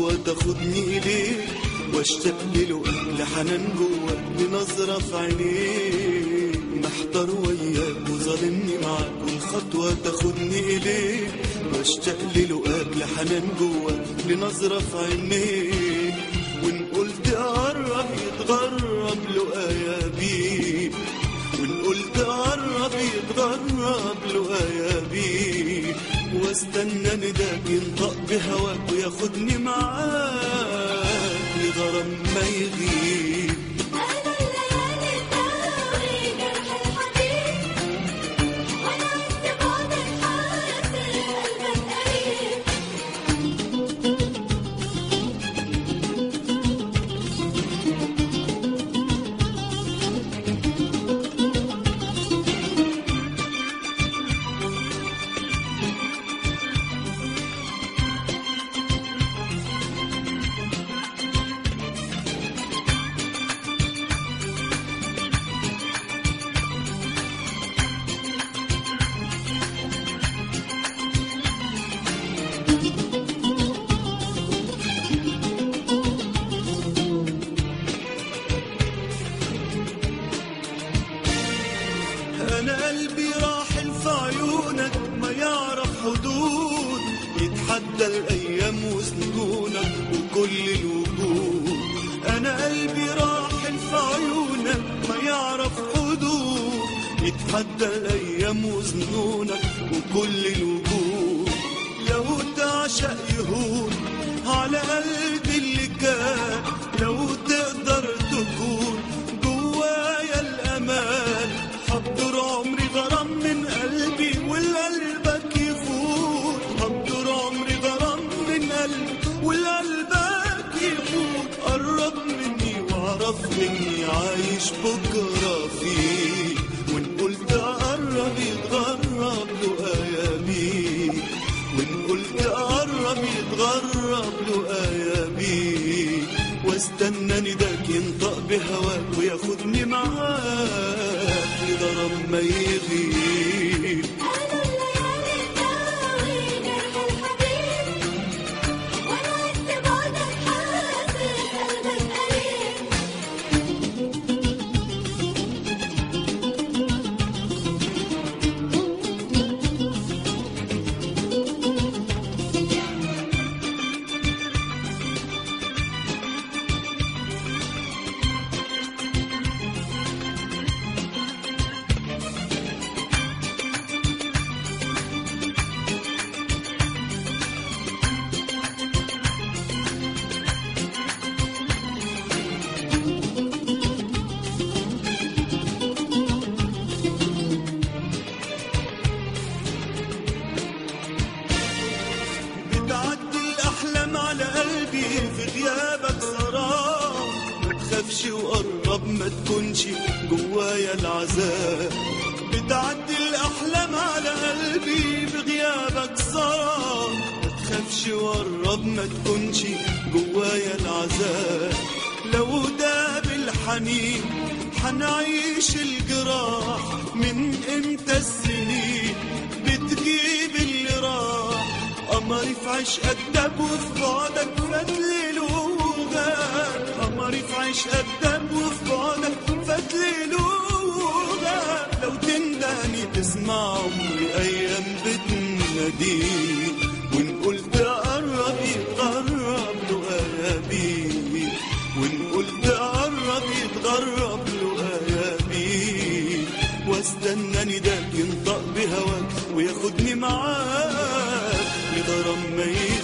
خطوة تاخدني إليك واشتاق للقاك لحنان جواك لنظرة في عينيك محتار وياك وظالمني معاك والخطوة تاخدني إليك واشتاق للقاك لحنان جواك لنظرة في عينيك وإن قلت قرب يتغرب لقايا بيك وإن قلت قرب يتغرب لقايا بيك واستنى نداك ينطق بهواك وياخدني معاك لغرام ما يغيب أنا الليالي تداوي جرح الحبيب وأنا عز بعدك حاسس قلبك قريب انا قلبي راحل في عيونك ما يعرف حدود يتحدى الايام وسنونك وكل الوجود انا قلبي راحل في عيونك ما يعرف حدود يتحدى الايام وسنونك وكل الوجود لو تعشق يهون على قلبي اللي كان لو تقدر تكون جوايا الامان هقدر عمري غرام من قلبي والقلبك يفوت هقدر عمري غرام من قلبي والقلبك يفوت قرب مني واعرف مني عايش بكره فيك وان قلت قرب يتغرب له ايامي وان قلت قرب يتغرب له ايامي واستنى نداك ينطق بهواك وياخدني معاك لغرام ما يغيب أنا الليالي تداوي جرح الحبيب وأنا عز بعدك حاسس قلبك قريب بتعدي الأحلام على قلبي في غيابك سراب ما تخافش وقرب ما تكونش جوايا العذاب بتعدي الأحلام على قلبي في غيابك سراب ما تخافش وقرب ما تكونش جوايا العذاب لو داب الحنين حنعيش الجراح من امتى السنين بتجيب اللي راح قمري في عشقك دب وفي بعدك فات ليلوغان قمري في عشقك دب وفي بعدك فات ليلوغان لو تندهني تسمع عمري ايام بتناديك وان قلت قرب يتغرب له ايامي وان قلت قرب يتغرب له ايامي واستنى نداك ينطق بهواك وياخدني معاك لغرام ما يغيب